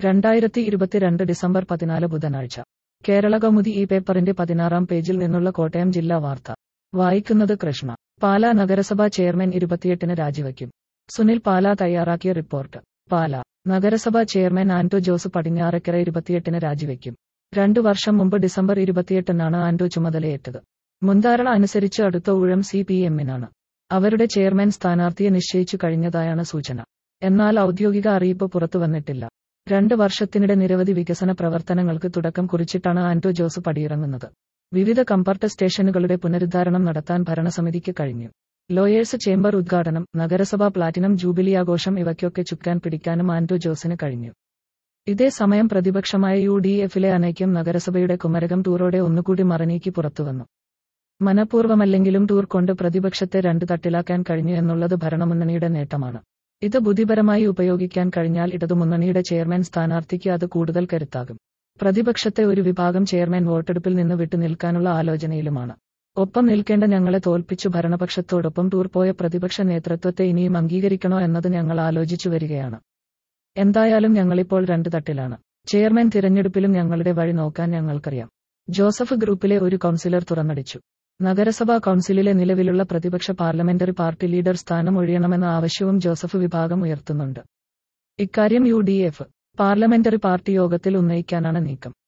രണ്ടായിരത്തി ഇരുപത്തിരണ്ട് ഡിസംബർ പതിനാല് ബുധനാഴ്ച കേരള കൗമുദി ഈ പേപ്പറിന്റെ പതിനാറാം പേജിൽ നിന്നുള്ള കോട്ടയം ജില്ലാ വാർത്ത വായിക്കുന്നത് കൃഷ്ണ പാലാ നഗരസഭാ ചെയർമാൻ ഇരുപത്തിയെട്ടിന് രാജിവയ്ക്കും സുനിൽ പാലാ തയ്യാറാക്കിയ റിപ്പോർട്ട് പാലാ നഗരസഭാ ചെയർമാൻ ആന്റോ ജോസ് പടിഞ്ഞാറക്കര ഇരുപത്തിയെട്ടിന് രാജിവയ്ക്കും രണ്ടു വർഷം മുമ്പ് ഡിസംബർ ഇരുപത്തിയെട്ടിനാണ് ആന്റോ ചുമതലയേറ്റത് മുൻധാരണ അനുസരിച്ച് അടുത്ത ഊഴം സി പി എമ്മിനാണ് അവരുടെ ചെയർമാൻ സ്ഥാനാർത്ഥിയെ നിശ്ചയിച്ചു കഴിഞ്ഞതായാണ് സൂചന എന്നാൽ ഔദ്യോഗിക അറിയിപ്പ് പുറത്തു വന്നിട്ടില്ല രണ്ട് വർഷത്തിനിടെ നിരവധി വികസന പ്രവർത്തനങ്ങൾക്ക് തുടക്കം കുറിച്ചിട്ടാണ് ആന്റോ ജോസ് പടിയിറങ്ങുന്നത് വിവിധ കംഫർട്ട് സ്റ്റേഷനുകളുടെ പുനരുദ്ധാരണം നടത്താൻ ഭരണസമിതിക്ക് കഴിഞ്ഞു ലോയേഴ്സ് ചേംബർ ഉദ്ഘാടനം നഗരസഭാ പ്ലാറ്റിനം ജൂബിലി ആഘോഷം ഇവയ്ക്കൊക്കെ ചുക്കാൻ പിടിക്കാനും ആന്റോ ജോസിന് കഴിഞ്ഞു ഇതേ സമയം പ്രതിപക്ഷമായ യു ഡി എഫിലെ അനൈക്യം നഗരസഭയുടെ കുമരകം ടൂറോടെ ഒന്നുകൂടി മറനീക്കി പുറത്തുവന്നു മനഃപൂർവ്വമല്ലെങ്കിലും ടൂർ കൊണ്ട് പ്രതിപക്ഷത്തെ രണ്ട് തട്ടിലാക്കാൻ കഴിഞ്ഞു എന്നുള്ളത് ഭരണമുന്നണിയുടെ നേട്ടമാണ് ഇത് ബുദ്ധിപരമായി ഉപയോഗിക്കാൻ കഴിഞ്ഞാൽ ഇടതുമുന്നണിയുടെ ചെയർമാൻ സ്ഥാനാർത്ഥിക്ക് അത് കൂടുതൽ കരുത്താകും പ്രതിപക്ഷത്തെ ഒരു വിഭാഗം ചെയർമാൻ വോട്ടെടുപ്പിൽ നിന്ന് വിട്ടുനിൽക്കാനുള്ള ആലോചനയിലുമാണ് ഒപ്പം നിൽക്കേണ്ട ഞങ്ങളെ തോൽപ്പിച്ചു ഭരണപക്ഷത്തോടൊപ്പം ടൂർ പോയ പ്രതിപക്ഷ നേതൃത്വത്തെ ഇനിയും അംഗീകരിക്കണോ എന്നത് ഞങ്ങൾ ആലോചിച്ചു വരികയാണ് എന്തായാലും ഞങ്ങളിപ്പോൾ രണ്ട് തട്ടിലാണ് ചെയർമാൻ തിരഞ്ഞെടുപ്പിലും ഞങ്ങളുടെ വഴി നോക്കാൻ ഞങ്ങൾക്കറിയാം ജോസഫ് ഗ്രൂപ്പിലെ ഒരു കൗൺസിലർ തുറന്നടിച്ചു നഗരസഭാ കൗൺസിലിലെ നിലവിലുള്ള പ്രതിപക്ഷ പാർലമെന്ററി പാർട്ടി ലീഡർ സ്ഥാനം ഒഴിയണമെന്ന ആവശ്യവും ജോസഫ് വിഭാഗം ഉയർത്തുന്നുണ്ട് ഇക്കാര്യം U D F parliamentary party യോഗത്തിൽ ഉന്നയിക്കാനാണ് നീക്കം